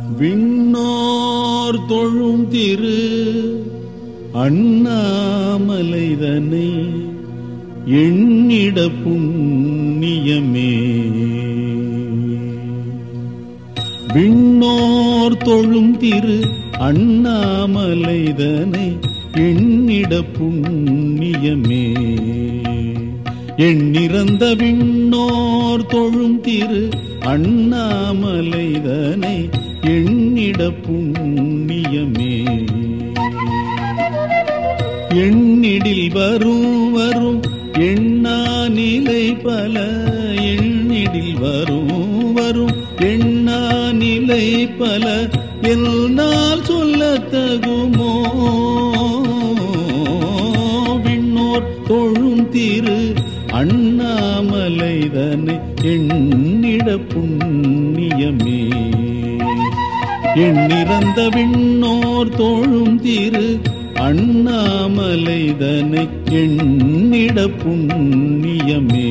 விண்ணோர் தொழும் திரு அண்ணாமலைதனை எண்ணிட புண்ணியமே விண்ணோர் தொழும் திரு அண்ணாமலைதனை எண்ணிட புண்ணியமே எண்ணிறந்த விண்ணோர் தொழும் திரு அண்ணாமலைதனை எண்ணிட புண்ணியமே எண்ணிடில் வரும் வரும் எண்ணா நிலை பல எண்ணிடில் வரும் வரும் எண்ணா நிலை பல என்னால் சொல்ல தகுமோ விண்ணோர் தொழும் திரு அண்ணாமலைதனை எண்ணிட புண்ணியமே எண்ணிறந்த விண்ணோர் தோழும் திரு அண்ணாமலைதனை எண்ணிட புண்ணியமே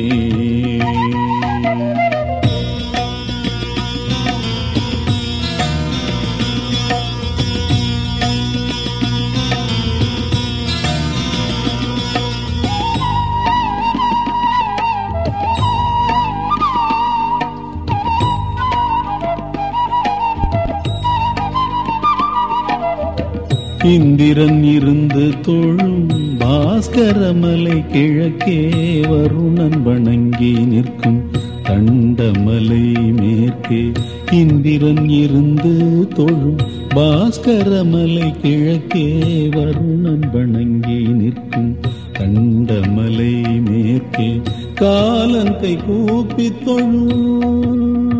இந்திரன் இருந்து தொழும் பாஸ்கரமலை கிழக்கே வருணன் வணங்கி நிற்கும் தண்டமலை மேற்கே இந்திரன் இருந்து தொழும் பாஸ்கரமலை கிழக்கே வருணன் வணங்கி நிற்கும் தண்டமலை மேற்கே காலங்கை கூப்பி தொழும்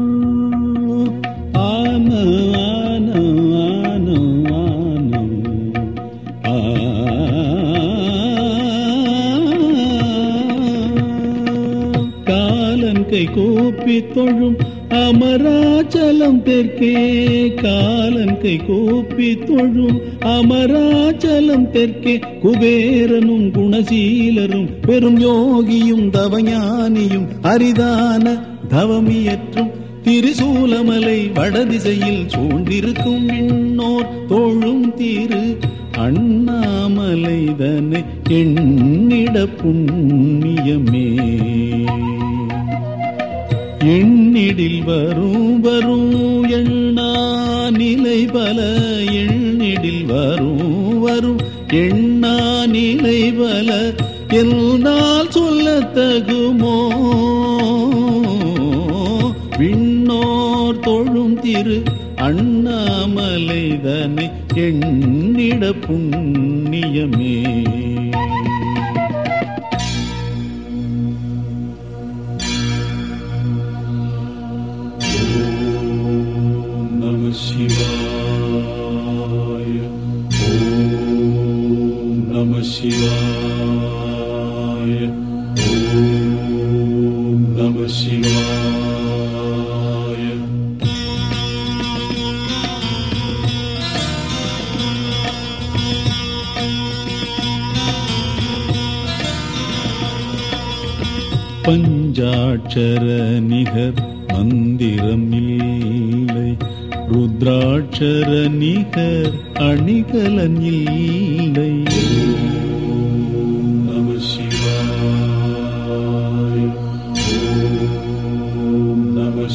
ஆன ஆன ஆன ஆன காலன் கை கூப்பி தொழும் அமராச்சலம் தெற்கே காலன் கை கூப்பி தொழும் அமராச்சலம் தெற்கே குபேரனும் குணசீலரும் பெரும் யோகியும் தவஞானியும் அரிதான தவமியற்றும் திரிசூலமலை வடதிசையில் சூழ்ந்திருக்கும் விண்ணோர் தோழும் திரு அண்ணாமலைதனை எண்ணிட புண்ணியமே எண்ணிடில் வரும் வரும் எண்ணா நிலை பல எண்ணிடில் வரும் வரும் எண்ணா நிலை பல என்னால் சொல்ல தகுமோ விண்ணோர் தொழும் திரு அண்ணாமலைதனை எண்ணிட புண்ணியமே ஓம் நம சிவாய ஓம் நம சிவாய ஓம் நம சிவாய பஞ்சாட்சர நிகர் மந்திரம் இல்லை ருத்ராட்சர நிகர் அணிகலன் இல்லை நம சிவாய ஓம் நம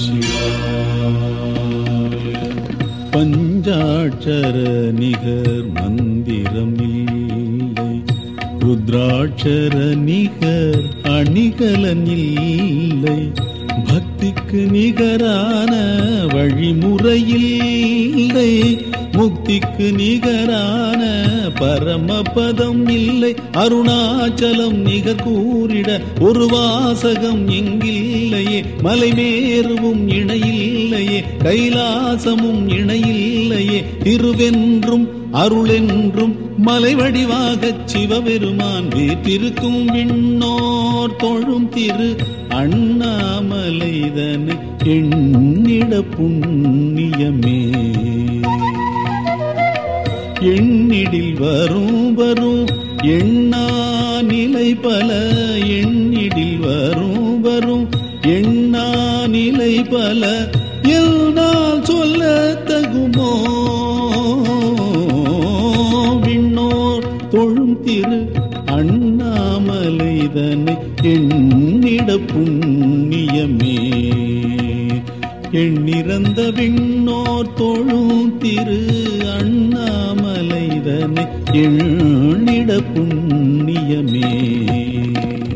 சிவாய பஞ்சாட்சர நிகர் மந்திரம் இல்லை ருத்ராட்சர நிகர் அணிகலன் இல்லை பக்திக்கு நிகரான வழிமுறையில்லை முக்திக்கு நிகரான பரமபதம் இல்லை அருணாச்சலம் நிகர் கூறிட ஒரு வாசகம் எங்கில்லையே மலைமேறுவும் இணையில்லையே கைலாசமும் இணையில்லையே திருவென்றும் அருளென்றும் மலை வடிவாகச் சிவபெருமான் வீற்றிருக்கும் விண்ணோர் தொழும் திரு அண்ணாமலைதனை எண்ணிட புண்ணியமே எண்ணிடில் வரும் வரும் எண்ணா நிலை பல எண்ணிடில் வரும் வரும் எண்ணா நிலை பல என்னால் சொல்ல தகும் வருமோ விண்ணோர் தொழும் திரு அண்ணாமலைதனை எண்ணிட புண்ணியமே எண்ணிறந்த விண்ணோர் தொழும் திரு அண்ணாமலைதனை எண்ணிட புண்ணியமே